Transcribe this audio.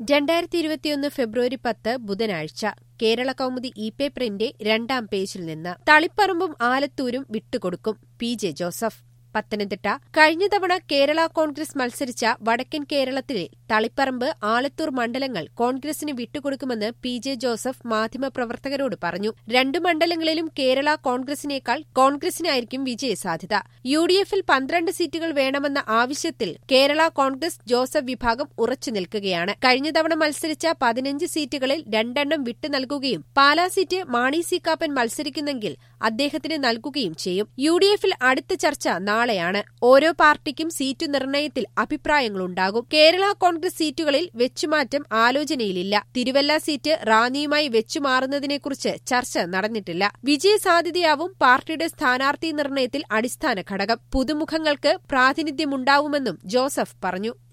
രണ്ടായിരത്തി ഇരുപത്തിയൊന്ന് ഫെബ്രുവരി പത്ത് ബുധനാഴ്ച കേരള കൗമുദി ഇ പേപ്പറിന്റെ രണ്ടാം പേജിൽ നിന്ന് തളിപ്പറമ്പും ആലത്തൂരും വിട്ടുകൊടുക്കും പി ജെ ജോസഫ് പത്തനംതിട്ട കഴിഞ്ഞ തവണ കേരള കോൺഗ്രസ് മത്സരിച്ച വടക്കൻ കേരളത്തിലെ തളിപ്പറമ്പ് ആലത്തൂർ മണ്ഡലങ്ങൾ കോൺഗ്രസിന് വിട്ടുകൊടുക്കുമെന്ന് പി ജെ ജോസഫ് മാധ്യമപ്രവർത്തകരോട് പറഞ്ഞു രണ്ടു മണ്ഡലങ്ങളിലും കേരള കോൺഗ്രസിനേക്കാൾ കോൺഗ്രസിനായിരിക്കും വിജയസാധ്യത യു ഡി എഫിൽ പന്ത്രണ്ട് സീറ്റുകൾ വേണമെന്ന ആവശ്യത്തിൽ കേരള കോൺഗ്രസ് ജോസഫ് വിഭാഗം ഉറച്ചു നിൽക്കുകയാണ് കഴിഞ്ഞ തവണ മത്സരിച്ച പതിനഞ്ച് സീറ്റുകളിൽ രണ്ടെണ്ണം വിട്ടു നൽകുകയും പാലാ സീറ്റ് മാണി സി കാപ്പൻ മത്സരിക്കുന്നെങ്കിൽ അദ്ദേഹത്തിന് നൽകുകയും ചെയ്യും യു ഡി എഫിൽ അടുത്ത ചർച്ച നാളെയാണ് ഓരോ പാർട്ടിക്കും സീറ്റു നിർണയത്തിൽ അഭിപ്രായങ്ങളുണ്ടാകും കേരള കോൺഗ്രസ് സീറ്റുകളിൽ വെച്ചുമാറ്റം ആലോചനയിലില്ല തിരുവല്ല സീറ്റ് റാന്നിയുമായി വെച്ചുമാറുന്നതിനെക്കുറിച്ച് ചർച്ച നടന്നിട്ടില്ല വിജയസാധ്യതയാവും പാർട്ടിയുടെ സ്ഥാനാർത്ഥി നിർണയത്തിൽ അടിസ്ഥാന ഘടകം പുതുമുഖങ്ങൾക്ക് പ്രാതിനിധ്യമുണ്ടാവുമെന്നും ജോസഫ് പറഞ്ഞു